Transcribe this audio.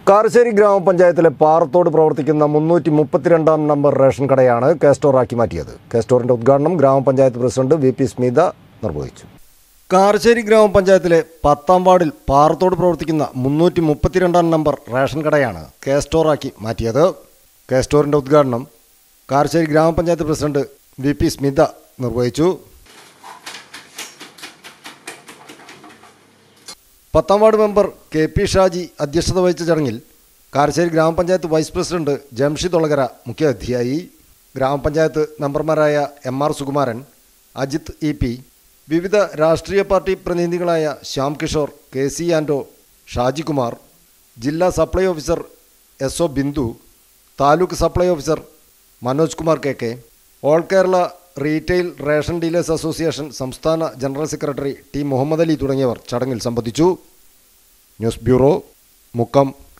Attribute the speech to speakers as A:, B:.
A: കാരശ്ശേരി ഗ്രാമപഞ്ചായത്തിലെ പാറത്തോട് പ്രവർത്തിക്കുന്ന മുന്നൂറ്റി മുപ്പത്തിരണ്ടാം നമ്പർ റേഷൻ കടയാണ് കെ സ്റ്റോറാക്കി മാറ്റിയത് കെ സ്റ്റോറിന്റെ ഉദ്ഘാടനം ഗ്രാമപഞ്ചായത്ത് പ്രസിഡന്റ് വി പി സ്മിത നിർവഹിച്ചു കാരശ്ശേരി ഗ്രാമപഞ്ചായത്തിലെ പത്താം വാർഡിൽ പാറത്തോട് പ്രവർത്തിക്കുന്ന മുന്നൂറ്റി മുപ്പത്തിരണ്ടാം നമ്പർ റേഷൻ കടയാണ് കെ സ്റ്റോറാക്കി മാറ്റിയത് കെ സ്റ്റോറിന്റെ ഉദ്ഘാടനം കാരശ്ശേരി ഗ്രാമപഞ്ചായത്ത് പ്രസിഡന്റ് വി പി സ്മിത നിർവഹിച്ചു പത്താം ward member K P Shaji അധ്യക്ഷത വഹിച്ച ചടങ്ങിൽ കാരശ്ശേരി ഗ്രാമപഞ്ചായത്ത് വൈസ് പ്രസിഡന്റ് ജംഷിദ് ഒളകര മുഖ്യാതിഥിയായി ഗ്രാമപഞ്ചായത്ത് മെമ്പർമാരായ M R Sukumaran Ajith E P വിവിധ രാഷ്ട്രീയ പാർട്ടി പ്രതിനിധികളായ ശ്യാം കിഷോർ കെ സി ആൻഡോ ഷാജികുമാർ ജില്ലാ supply officer S O Bindu taluk supply officer Manoj Kumar K K all Kerala retail ration dealers association സംസ്ഥാന general secretary T Muhammad Ali തുടങ്ങിയവർ ചടങ്ങിൽ സംബന്ധിച്ചു ന്യൂസ് ബ്യൂറോ മുക്കം